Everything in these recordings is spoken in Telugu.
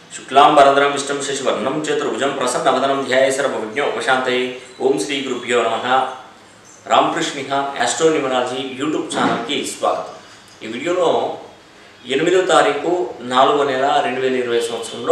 శుక్లాంబరధరం విష్ణం శశివర్ణం చతుర్భుజం ప్రసన్నవదనం ధ్యాయ సర్వవిజ్ఞ ఉపశాంతయే ఓం శ్రీ గురుభ్యో నమ రామకృష్ణ యాస్ట్రో న్యూమరాలజీ యూట్యూబ్ ఛానల్కి స్వాగతం ఈ వీడియోలో ఎనిమిదో తారీఖు నాలుగో నెల రెండు వేల ఇరవై సంవత్సరంలో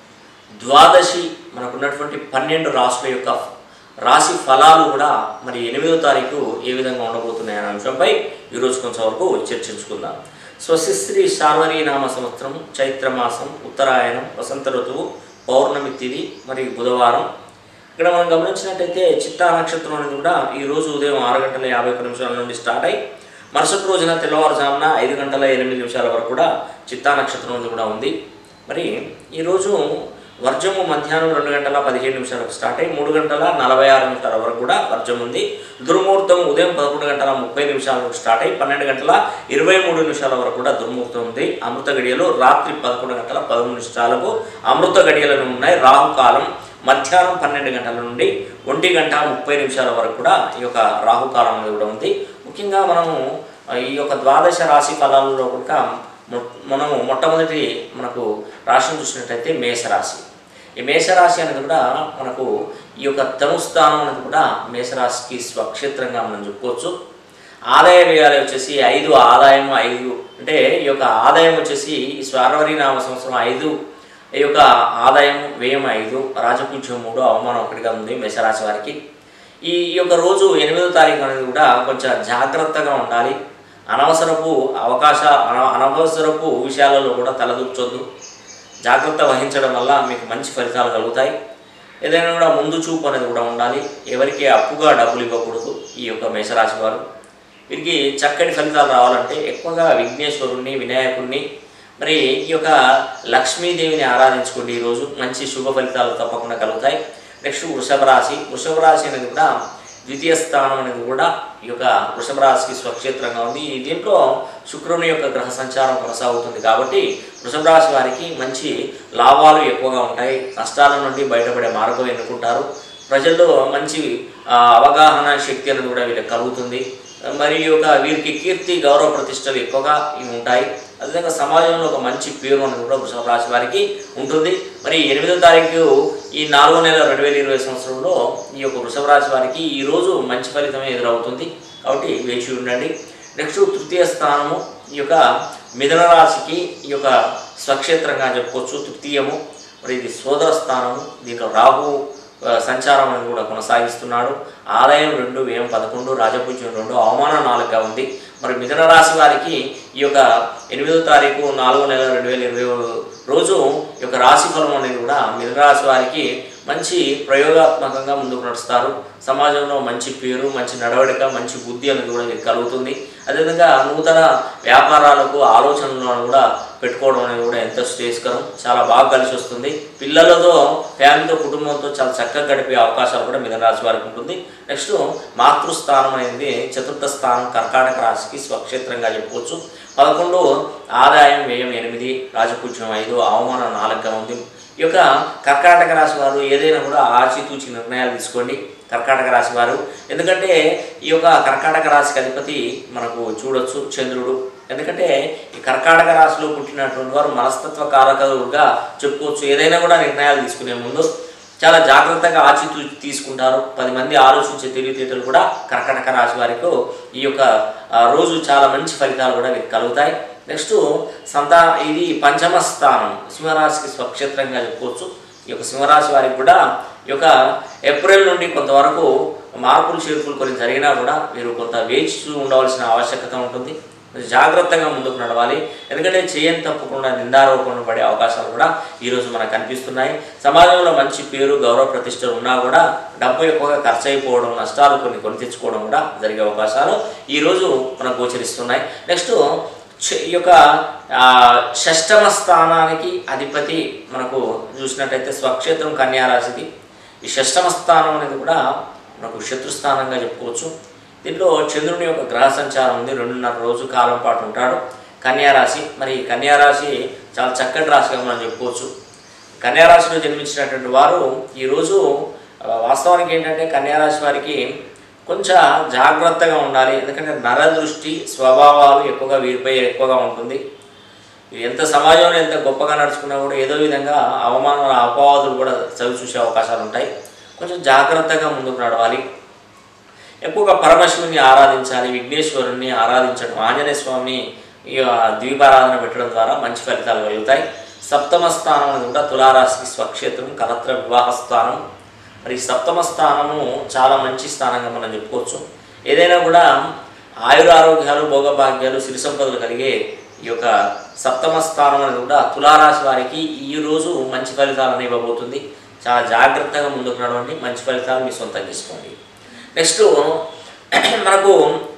ద్వాదశి మనకున్నటువంటి పన్నెండు రాసుల యొక్క రాశి ఫలాలు కూడా మరి ఎనిమిదో తారీఖు ఏ విధంగా ఉండబోతున్నాయి అనే అంశంపై ఈరోజు కొంచెం వరకు చర్చించుకుందాం స్వశిశ్రీ శార్వరీ నామ సంవత్సరం చైత్రమాసం ఉత్తరాయణం వసంత ఋతువు పౌర్ణమి తిథి మరియు బుధవారం ఇక్కడ మనం గమనించినట్టయితే చిత్తా నక్షత్రం అనేది కూడా ఈ రోజు ఉదయం ఆరు గంటల యాభై ఒక్క నిమిషాల నుండి స్టార్ట్ అయ్యి మరుసటి రోజున తెల్లవారుజామున ఐదు గంటల ఎనిమిది నిమిషాల వరకు కూడా చిత్తా నక్షత్రం అనేది కూడా ఉంది మరి ఈరోజు వర్జము మధ్యాహ్నం రెండు గంటల పదిహేను నిమిషాలకు స్టార్ట్ అయ్యి మూడు గంటల నలభై ఆరు నిమిషాల వరకు కూడా వర్జం ఉంది దుర్ముహూర్తం ఉదయం పదకొండు గంటల ముప్పై నిమిషాలకు స్టార్ట్ అయ్యి పన్నెండు గంటల ఇరవై మూడు నిమిషాల వరకు కూడా దుర్ముహూర్తం ఉంది అమృత గడియలు రాత్రి పదకొండు గంటల పదమూడు నిమిషాలకు అమృత గడియలను ఉన్నాయి రాహుకాలం మధ్యాహ్నం పన్నెండు గంటల నుండి ఒంటి గంట ముప్పై నిమిషాల వరకు కూడా ఈ యొక్క రాహుకాలం అనేది కూడా ఉంది ముఖ్యంగా మనము ఆ, ఈ యొక్క ద్వాదశ రాశి ఫలాలలో కూడా మొ- మనము మొట్టమొదటి మనకు రాశిని చూసినట్టయితే మేషరాశి ఈ మేషరాశి అనేది కూడా మనకు ఈ యొక్క ధనుస్థానం అనేది కూడా మేషరాశికి స్వక్షేత్రంగా మనం చెప్పుకోవచ్చు ఆదాయ వ్యయాలు వచ్చేసి ఐదు ఆదాయం ఐదు అంటే ఈ యొక్క ఆదాయం వచ్చేసి ఈ స్వారవరి నామ సంవత్సరం ఐదు ఈ యొక్క ఆదాయం వ్యయం ఐదు రాజపూజ్యం మూడు అవమానం ఒకటిగా ఉంది మేషరాశి వారికి ఈ ఈ యొక్క రోజు ఎనిమిదో తారీఖు అనేది కూడా కొంచెం జాగ్రత్తగా ఉండాలి అనవసరపు అవకాశ అన అనవసరపు విషయాలలో కూడా తలదూర్చొద్దు జాగ్రత్త వహించడం వల్ల మీకు మంచి ఫలితాలు కలుగుతాయి ఏదైనా కూడా ముందు చూపు అనేది కూడా ఉండాలి ఎవరికి అప్పుగా డబ్బులు ఇవ్వకూడదు ఈ యొక్క మేషరాశి వారు వీరికి చక్కటి ఫలితాలు రావాలంటే ఎక్కువగా విఘ్నేశ్వరుణ్ణి వినాయకుడిని మరి ఈ యొక్క లక్ష్మీదేవిని ఆరాధించుకోండి ఈరోజు మంచి శుభ ఫలితాలు తప్పకుండా కలుగుతాయి నెక్స్ట్ వృషభ రాశి వృషభ రాశి అనేది కూడా ద్వితీయ స్థానం అనేది కూడా ఈ యొక్క వృషభ రాశికి స్వక్షేత్రంగా ఉంది ఈ దీంట్లో శుక్రుని యొక్క గ్రహ సంచారం కొనసాగుతుంది కాబట్టి వృషభ రాశి వారికి మంచి లాభాలు ఎక్కువగా ఉంటాయి నష్టాల నుండి బయటపడే మార్గం ఎన్నుకుంటారు ప్రజల్లో మంచి ఆ, అవగాహన శక్తి అనేది కూడా వీళ్ళకి కలుగుతుంది మరి ఈ యొక్క వీరికి కీర్తి గౌరవ ప్రతిష్టలు ఎక్కువగా ఇవి ఉంటాయి అదేవిధంగా సమాజంలో ఒక మంచి పేరు అనేది కూడా వృషభ రాశి వారికి ఉంటుంది మరి ఎనిమిదో తారీఖు ఈ నాలుగో నెల రెండు వేల ఇరవై సంవత్సరంలో ఈ యొక్క వృషభ రాశి వారికి ఈ రోజు మంచి ఫలితమే ఎదురవుతుంది కాబట్టి వేచి ఉండండి నెక్స్ట్ తృతీయ స్థానము ఈ యొక్క మిథున రాశికి ఈ యొక్క స్వక్షేత్రంగా చెప్పుకోవచ్చు తృతీయము మరి ఇది సోదర స్థానము దీంట్లో రాహు ఆ, సంచారం అనేది కూడా కొనసాగిస్తున్నాడు ఆదాయం రెండు వ్యయం పదకొండు రాజపూజ్యం రెండు అవమానం నాలుగుగా ఉంది మరి మిథున రాశి వారికి ఈ యొక్క ఎనిమిదో తారీఖు నాలుగో నెల రెండు వేల ఇరవై రోజు ఈ యొక్క రాశి ఫలం అనేది కూడా మిథున రాశి వారికి మంచి ప్రయోగాత్మకంగా ముందుకు నడుస్తారు సమాజంలో మంచి పేరు మంచి నడవడిక మంచి బుద్ధి అనేది కూడా మీకు కలుగుతుంది అదేవిధంగా నూతన వ్యాపారాలకు ఆలోచనలను కూడా పెట్టుకోవడం అనేది కూడా ఎంతో శ్రేయస్కరం చాలా బాగా కలిసి వస్తుంది పిల్లలతో ఫ్యామిలీతో కుటుంబంతో చాలా చక్కగా గడిపే అవకాశాలు కూడా మిథున రాశి వారికి ఉంటుంది నెక్స్ట్ మాతృస్థానం అనేది చతుర్థ స్థానం కర్కాటక రాశికి స్వక్షేత్రంగా చెప్పుకోవచ్చు పదకొండు ఆదాయం వ్యయం ఎనిమిది రాజపూజ్యం ఐదు అవమానం నాలుగుగా ఉంది ఈ యొక్క కర్కాటక రాశి వారు ఏదైనా కూడా ఆచితూచి నిర్ణయాలు తీసుకోండి కర్కాటక రాశి వారు ఎందుకంటే ఈ యొక్క కర్కాటక రాశికి అధిపతి మనకు చూడొచ్చు చంద్రుడు ఎందుకంటే ఈ కర్కాటక రాశిలో పుట్టినటువంటి వారు మనస్తత్వ కారకులుగా చెప్పుకోవచ్చు ఏదైనా కూడా నిర్ణయాలు తీసుకునే ముందు చాలా జాగ్రత్తగా ఆచితూ తీసుకుంటారు పది మంది ఆలోచించే తెలివితేటలు కూడా కర్కటక రాశి వారికి ఈ యొక్క ఆ, రోజు చాలా మంచి ఫలితాలు కూడా వీరికి కలుగుతాయి నెక్స్ట్ సంతా ఇది పంచమ స్థానం సింహరాశికి స్వక్షేత్రంగా చెప్పుకోవచ్చు ఈ యొక్క సింహరాశి వారికి కూడా ఈ యొక్క ఏప్రిల్ నుండి కొంతవరకు మార్పులు చేర్పులు కొన్ని జరిగినా కూడా మీరు కొంత వేచి చూ ఉండవలసిన ఆవశ్యకత ఉంటుంది జాగ్రత్తగా ముందుకు నడవాలి ఎందుకంటే చేయని తప్పకుండా నిందారోపణ పడే అవకాశాలు కూడా ఈరోజు మనకు కనిపిస్తున్నాయి సమాజంలో మంచి పేరు గౌరవ ప్రతిష్టలు ఉన్నా కూడా డబ్బు ఎక్కువగా ఖర్చు అయిపోవడం నష్టాలు కొన్ని కొని తెచ్చుకోవడం కూడా జరిగే అవకాశాలు ఈరోజు మనకు గోచరిస్తున్నాయి నెక్స్ట్ చ- ఈ యొక్క ఆ, షష్టమ స్థానానికి అధిపతి మనకు చూసినట్టయితే స్వక్షేత్రం కన్యారాశిది ఈ షష్టమ స్థానం అనేది కూడా మనకు శత్రుస్థానంగా చెప్పుకోవచ్చు దీంట్లో చంద్రుని యొక్క గ్రహ సంచారం ఉంది రెండున్నర రోజు కాలం పాటు ఉంటాడు కన్యారాశి మరి ఈ కన్యారాశి చాలా చక్కటి రాశిగా మనం చెప్పుకోవచ్చు కన్యారాశిలో జన్మించినటువంటి వారు ఈరోజు ఆ, వాస్తవానికి ఏంటంటే కన్యారాశి వారికి కొంచెం జాగ్రత్తగా ఉండాలి ఎందుకంటే నరదృష్టి స్వభావాలు ఎక్కువగా వీరిపై ఎక్కువగా ఉంటుంది ఎంత సమాజంలో ఎంత గొప్పగా నడుచుకున్నా కూడా ఏదో విధంగా అవమానాలు అపవాదులు కూడా చవి చూసే అవకాశాలు ఉంటాయి కొంచెం జాగ్రత్తగా ముందుకు నడవాలి ఎక్కువగా పరమశివుని ఆరాధించాలి విఘ్నేశ్వరుణ్ణి ఆరాధించడం ఆంజనేయ స్వామిని ఈ ద్వీపారాధన పెట్టడం ద్వారా మంచి ఫలితాలు కలుగుతాయి సప్తమ స్థానం అనేది కూడా తులారాశికి స్వక్షేత్రం కలత్ర వివాహ స్థానం మరి ఈ సప్తమ స్థానము చాలా మంచి స్థానంగా మనం చెప్పుకోవచ్చు ఏదైనా కూడా ఆయురారోగ్యాలు భోగభాగ్యాలు సిరి సంపదలు కలిగే ఈ యొక్క సప్తమ స్థానం అనేది కూడా తులారాశి వారికి ఈ రోజు మంచి ఫలితాలను ఇవ్వబోతుంది చాలా జాగ్రత్తగా ముందుకు నడవండి మంచి ఫలితాలు మీ సొంతం తీసుకోండి నెక్స్ట్ మనకు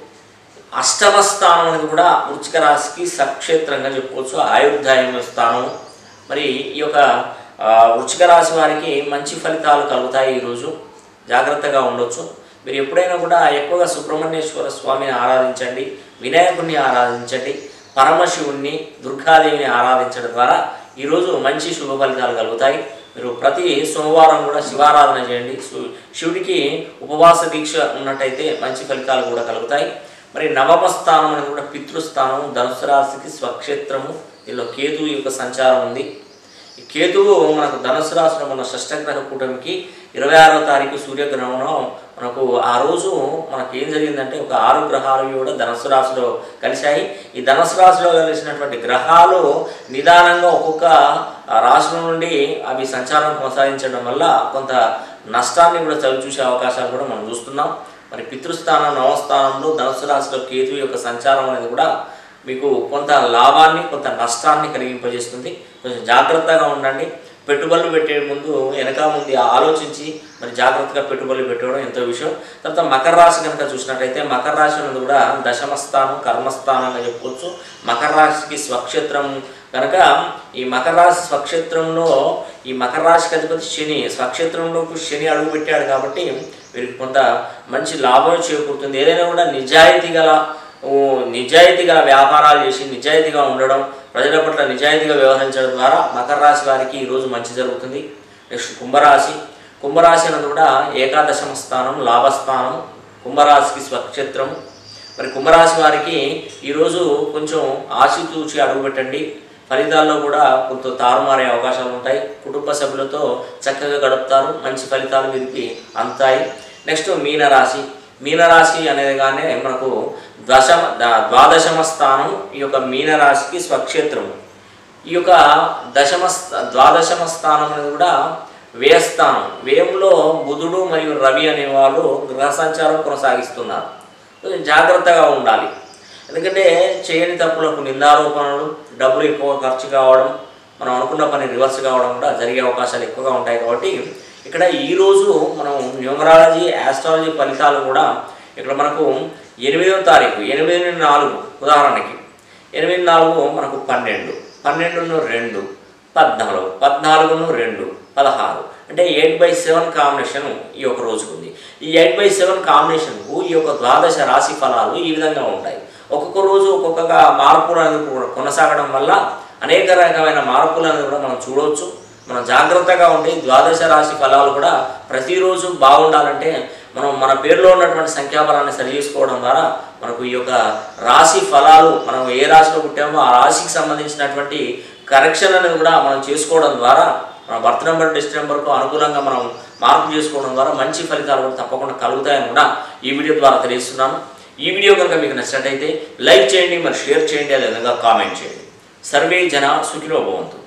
అష్టమ స్థానం అనేది కూడా వృచ్చిక రాశికి సక్షేత్రంగా చెప్పుకోవచ్చు ఆయుర్దాయం స్థానం మరి ఈ యొక్క ఆ, వృచ్చిక రాశి వారికి మంచి ఫలితాలు కలుగుతాయి ఈరోజు జాగ్రత్తగా ఉండొచ్చు మీరు ఎప్పుడైనా కూడా ఎక్కువగా సుబ్రహ్మణ్యేశ్వర స్వామిని ఆరాధించండి వినాయకుడిని ఆరాధించండి పరమశివుణ్ణి దుర్గాదేవిని ఆరాధించడం ద్వారా ఈరోజు మంచి శుభ ఫలితాలు కలుగుతాయి మీరు ప్రతి సోమవారం కూడా శివారాధన చేయండి శివు- శివుడికి ఉపవాస దీక్ష ఉన్నట్టయితే మంచి ఫలితాలు కూడా కలుగుతాయి మరి నవమ స్థానం అనేది కూడా పితృస్థానం ధనుసు రాశికి స్వక్షేత్రము దీనిలో కేతు యొక్క సంచారం ఉంది ఈ కేతువు మనకు ధనుసు రాశిలో మన షష్టగ్రహ కూటమికి ఇరవై ఆరో తారీఖు సూర్యగ్రహణం మనకు ఆ రోజు మనకు ఏం జరిగిందంటే ఒక ఆరు గ్రహాలు కూడా ధనుసు రాశిలో కలిశాయి ఈ ధనుసు రాశిలో కలిసినటువంటి గ్రహాలు నిదానంగా ఒక్కొక్క ఆ రాశుల నుండి అవి సంచారం కొనసాగించడం వల్ల కొంత నష్టాన్ని కూడా చవి చూసే అవకాశాలు కూడా మనం చూస్తున్నాం మరి పితృస్థానం నవస్థానంలో ధనుసు రాశిలో కేతు యొక్క సంచారం అనేది కూడా మీకు కొంత లాభాన్ని కొంత నష్టాన్ని కలిగింపజేస్తుంది కొంచెం జాగ్రత్తగా ఉండండి పెట్టుబడులు పెట్టే ముందు వెనక ముందు ఆలోచించి మరి జాగ్రత్తగా పెట్టుబడులు పెట్టడం ఎంతో విషయం తర్వాత మకర రాశి కనుక చూసినట్టయితే మకర రాశి అనేది కూడా దశమ స్థానం కర్మస్థానంగా చెప్పుకోవచ్చు మకర రాశికి స్వక్షేత్రం కనుక ఈ మకర రాశి స్వక్షేత్రంలో ఈ మకర రాశికి అధిపతి శని స్వక్షేత్రంలోకి శని అడుగు పెట్టాడు కాబట్టి వీరికి కొంత మంచి లాభం చేకూరుతుంది ఏదైనా కూడా నిజాయితీ గల ఓ నిజాయితీ గల వ్యాపారాలు చేసి నిజాయితీగా ఉండడం ప్రజల పట్ల నిజాయితీగా వ్యవహరించడం ద్వారా మకర రాశి వారికి ఈరోజు మంచి జరుగుతుంది నెక్స్ట్ కుంభరాశి కుంభరాశి అనేది కూడా ఏకాదశమ స్థానం లాభస్థానం కుంభరాశికి స్వక్షేత్రం మరి కుంభరాశి వారికి ఈరోజు కొంచెం ఆశితూచి అడుగుపెట్టండి ఫలితాల్లో కూడా కొంత తారుమారే అవకాశాలు ఉంటాయి కుటుంబ సభ్యులతో చక్కగా గడుపుతారు మంచి ఫలితాలు వీరికి అందుతాయి నెక్స్ట్ మీనరాశి మీనరాశి అనేది కానీ మనకు దశమ ద- ద్వాదశమ స్థానం ఈ యొక్క మీనరాశికి స్వక్షేత్రము ఈ యొక్క దశమ స్థ- ద్వాదశమ స్థానం అనేది కూడా వ్యయస్థానం వ్యయంలో బుధుడు మరియు రవి అనేవాళ్ళు గ్రహ సంచారం కొనసాగిస్తున్నారు కొంచెం జాగ్రత్తగా ఉండాలి ఎందుకంటే చేయని తప్పులకు నిందారోపణలు డబ్బులు ఎక్కువ ఖర్చు కావడం మనం అనుకున్న పని రివర్స్ కావడం కూడా జరిగే అవకాశాలు ఎక్కువగా ఉంటాయి కాబట్టి ఇక్కడ ఈరోజు మనం న్యూమరాలజీ ఆస్ట్రాలజీ ఫలితాలు కూడా ఇక్కడ మనకు ఎనిమిదవ తారీఖు ఎనిమిది నుండి నాలుగు ఉదాహరణకి ఎనిమిది నాలుగు మనకు పన్నెండు పన్నెండును రెండు పద్నాలుగు పద్నాలుగును రెండు పదహారు అంటే ఎయిట్ బై సెవెన్ కాంబినేషన్ ఈ యొక్క రోజుకు ఉంది ఈ ఎయిట్ బై సెవెన్ కాంబినేషన్కు ఈ యొక్క ద్వాదశ రాశి ఫలాలు ఈ విధంగా ఉంటాయి ఒక్కొక్క రోజు ఒక్కొక్క మార్పులు అనేది కూడా కొనసాగడం వల్ల అనేక రకమైన మార్పులు అనేది కూడా మనం చూడవచ్చు మనం జాగ్రత్తగా ఉండి ద్వాదశ రాశి ఫలాలు కూడా ప్రతిరోజు బాగుండాలంటే మనం మన పేరులో ఉన్నటువంటి సంఖ్యాబలాన్ని సరి చేసుకోవడం ద్వారా మనకు ఈ యొక్క రాశి ఫలాలు మనం ఏ రాశిలో పుట్టామో ఆ రాశికి సంబంధించినటువంటి కరెక్షన్ అనేది కూడా మనం చేసుకోవడం ద్వారా మన బర్త్ నెంబర్ డిస్ట్ నెంబర్కు అనుకూలంగా మనం మార్పు చేసుకోవడం ద్వారా మంచి ఫలితాలు కూడా తప్పకుండా కలుగుతాయని కూడా ఈ వీడియో ద్వారా తెలియజేస్తున్నాను ఈ వీడియో కనుక మీకు నచ్చినట్టయితే లైక్ చేయండి మరి షేర్ చేయండి అదేవిధంగా కామెంట్ చేయండి సర్వే జన సుఖినో భవంతు